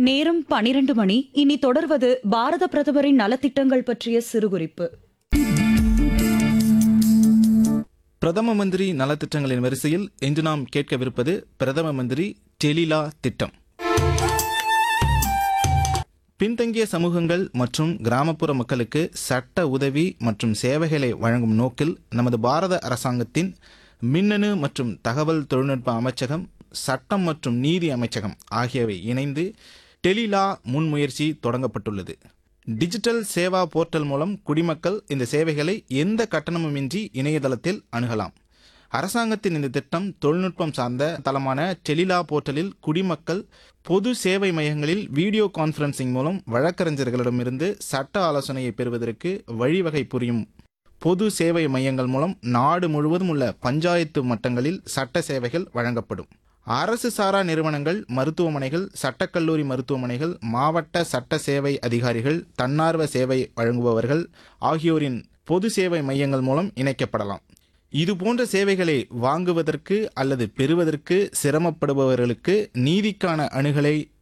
நேரம் பனிரெண்டு மணி இனி தொடர்வது பாரத பிரதமரின் நலத்திட்டங்கள் பற்றிய சிறுகுறிப்பு பிரதம மந்திரி நலத்திட்டங்களின் வரிசையில் இன்று நாம் கேட்கவிருப்பது பிரதம மந்திரி டெலிலா திட்டம் பின்தங்கிய சமூகங்கள் மற்றும் கிராமப்புற மக்களுக்கு சட்ட உதவி மற்றும் சேவைகளை வழங்கும் நோக்கில் நமது பாரத அரசாங்கத்தின் மின்னணு மற்றும் தகவல் தொழில்நுட்ப அமைச்சகம் சட்டம் மற்றும் நீதி அமைச்சகம் ஆகியவை இணைந்து டெலிலா முன்முயற்சி தொடங்கப்பட்டுள்ளது டிஜிட்டல் சேவா போர்ட்டல் மூலம் குடிமக்கள் இந்த சேவைகளை எந்த கட்டணமுமின்றி இணையதளத்தில் அணுகலாம் அரசாங்கத்தின் இந்த திட்டம் தொழில்நுட்பம் சார்ந்த தளமான டெலிலா போர்ட்டலில் குடிமக்கள் பொது சேவை மையங்களில் வீடியோ கான்ஃபரன்சிங் மூலம் வழக்கறிஞர்களிடமிருந்து சட்ட ஆலோசனையை பெறுவதற்கு வழிவகை புரியும் பொது சேவை மையங்கள் மூலம் நாடு முழுவதும் உள்ள பஞ்சாயத்து மட்டங்களில் சட்ட சேவைகள் வழங்கப்படும் அரசு சாரா நிறுவனங்கள் மருத்துவமனைகள் சட்டக்கல்லூரி மருத்துவமனைகள் மாவட்ட சட்ட சேவை அதிகாரிகள் தன்னார்வ சேவை வழங்குபவர்கள் ஆகியோரின் பொது சேவை மையங்கள் மூலம் இணைக்கப்படலாம் இது போன்ற சேவைகளை வாங்குவதற்கு அல்லது பெறுவதற்கு சிரமப்படுபவர்களுக்கு நீதிக்கான அணுகலை